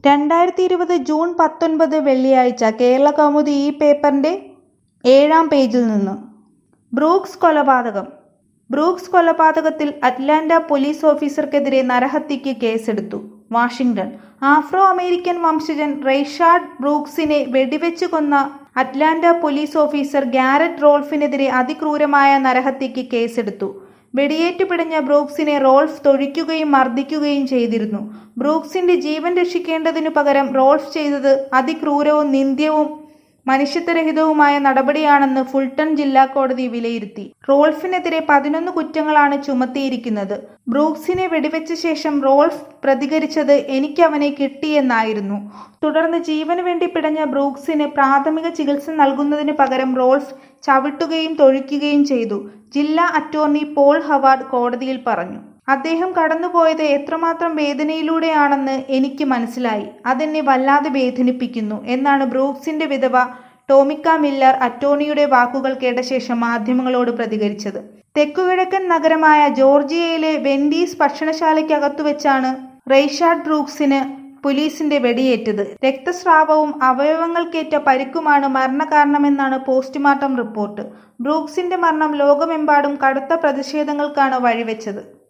രണ്ടായിരത്തി ഇരുപത് ജൂൺ പത്തൊൻപത് വെള്ളിയാഴ്ച കേരള കൗമുദി ഈ പേപ്പറിന്റെ ഏഴാം പേജിൽ നിന്ന് ബ്രൂക്സ് കൊലപാതകം ബ്രൂക്സ് കൊലപാതകത്തിൽ അറ്റ്ലാന്റ പോലീസ് ഓഫീസർക്കെതിരെ നരഹത്യക്ക് കേസെടുത്തു വാഷിംഗ്ടൺ ആഫ്രോ അമേരിക്കൻ വംശജൻ റെയ്ഷാർഡ് ബ്രൂക്സിനെ വെടിവെച്ച് കൊന്ന അറ്റ്ലാന്റ പോലീസ് ഓഫീസർ ഗാരറ്റ് റോൾഫിനെതിരെ അതിക്രൂരമായ നരഹത്യക്ക് കേസെടുത്തു വെടിയേറ്റ് പിടഞ്ഞ ബ്രൂക്സിനെ റോൾഫ് തൊഴിക്കുകയും മർദ്ദിക്കുകയും ചെയ്തിരുന്നു ബ്രൂക്സിന്റെ ജീവൻ രക്ഷിക്കേണ്ടതിനു പകരം റോൾഫ് ചെയ്തത് അതിക്രൂരവും നിന്ദ്യവും മനുഷ്യത്വരഹിതവുമായ നടപടിയാണെന്ന് ഫുൾട്ടൺ ജില്ലാ കോടതി വിലയിരുത്തി റോൾഫിനെതിരെ പതിനൊന്ന് കുറ്റങ്ങളാണ് ചുമത്തിയിരിക്കുന്നത് ബ്രൂക്സിനെ വെടിവെച്ച ശേഷം റോൾഫ് പ്രതികരിച്ചത് എനിക്ക് അവനെ കിട്ടിയെന്നായിരുന്നു തുടർന്ന് ജീവന് വേണ്ടി പിടഞ്ഞ ബ്രൂക്സിന് പ്രാഥമിക ചികിത്സ നൽകുന്നതിന് പകരം റോൾഫ് ചവിട്ടുകയും തൊഴിക്കുകയും ചെയ്തു ജില്ലാ അറ്റോർണി പോൾ ഹവാർഡ് കോടതിയിൽ പറഞ്ഞു അദ്ദേഹം കടന്നുപോയത് എത്രമാത്രം വേദനയിലൂടെയാണെന്ന് എനിക്ക് മനസ്സിലായി അതെന്നെ വല്ലാതെ വേദനിപ്പിക്കുന്നു എന്നാണ് ബ്രൂക്സിന്റെ വിധവ ടോമിക്ക മില്ലർ അറ്റോർണിയുടെ വാക്കുകൾ കേട്ട ശേഷം മാധ്യമങ്ങളോട് പ്രതികരിച്ചത് തെക്കുകിഴക്കൻ നഗരമായ ജോർജിയയിലെ വെൻഡീസ് ഭക്ഷണശാലയ്ക്കകത്തു വെച്ചാണ് റെയ്ഷാർഡ് ബ്രൂക്സിന് പോലീസിന്റെ വെടിയേറ്റത് രക്തസ്രാവവും അവയവങ്ങൾക്കേറ്റ പരിക്കുമാണ് മരണകാരണമെന്നാണ് പോസ്റ്റ്മോർട്ടം റിപ്പോർട്ട് ബ്രൂക്സിന്റെ മരണം ലോകമെമ്പാടും കടുത്ത പ്രതിഷേധങ്ങൾക്കാണ് വഴിവെച്ചത്